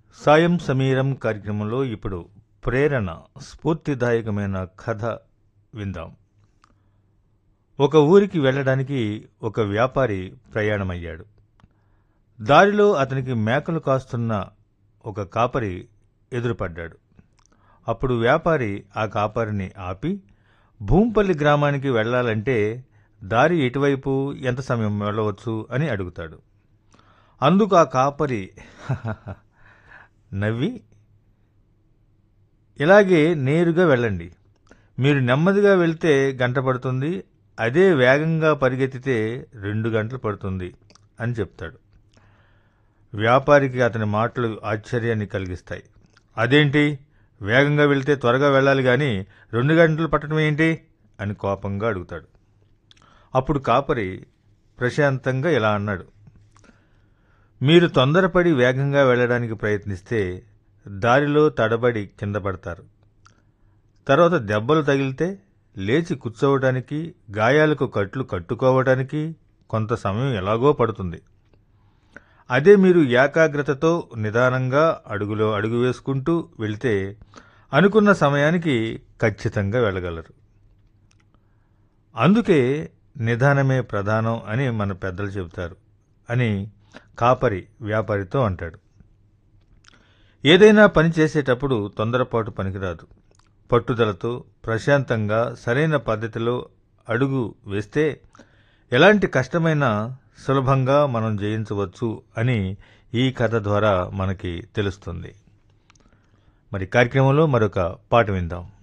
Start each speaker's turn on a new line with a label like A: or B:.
A: సాయం సమీరం కార్యక్రమంలో ఇప్పుడు ప్రేరణ స్ఫూర్తిదాయకమైన కథ విందాం ఒక ఊరికి వెళ్ళడానికి ఒక వ్యాపారి ప్రయాణమయ్యాడు దారిలో అతనికి మేకలు కాస్తున్న ఒక కాపరి ఎదురుపడ్డాడు అప్పుడు వ్యాపారి ఆ కాపరిని ఆపి భూంపల్లి గ్రామానికి వెళ్ళాలంటే దారి ఎటువైపు ఎంత సమయం వెళ్ళవచ్చు అని అడుగుతాడు అందుకు ఆ కాపరి నవ్వి ఇలాగే నేరుగా వెళ్ళండి మీరు నెమ్మదిగా వెళ్తే గంట పడుతుంది అదే వేగంగా పరిగెత్తితే రెండు గంటలు పడుతుంది అని చెప్తాడు వ్యాపారికి అతని మాటలు ఆశ్చర్యాన్ని కలిగిస్తాయి అదేంటి వేగంగా వెళ్తే త్వరగా వెళ్ళాలి కానీ రెండు గంటలు పట్టడం ఏంటి అని కోపంగా అడుగుతాడు అప్పుడు కాపరి ప్రశాంతంగా ఇలా అన్నాడు మీరు తొందరపడి వేగంగా వెళ్ళడానికి ప్రయత్నిస్తే దారిలో తడబడి కింద పడతారు తర్వాత దెబ్బలు తగిలితే లేచి కూర్చోవడానికి గాయాలకు కట్లు కట్టుకోవడానికి కొంత సమయం ఎలాగో పడుతుంది అదే మీరు ఏకాగ్రతతో నిదానంగా అడుగులో అడుగు వేసుకుంటూ వెళ్తే అనుకున్న సమయానికి ఖచ్చితంగా వెళ్ళగలరు అందుకే నిదానమే ప్రధానం అని మన పెద్దలు చెబుతారు అని కాపరి వ్యాపారితో అంటాడు ఏదైనా పని చేసేటప్పుడు తొందరపాటు పనికిరాదు పట్టుదలతో ప్రశాంతంగా సరైన పద్ధతిలో అడుగు వేస్తే ఎలాంటి కష్టమైన సులభంగా మనం జయించవచ్చు అని ఈ కథ ద్వారా మనకి తెలుస్తుంది మరి కార్యక్రమంలో మరొక పాట విందాం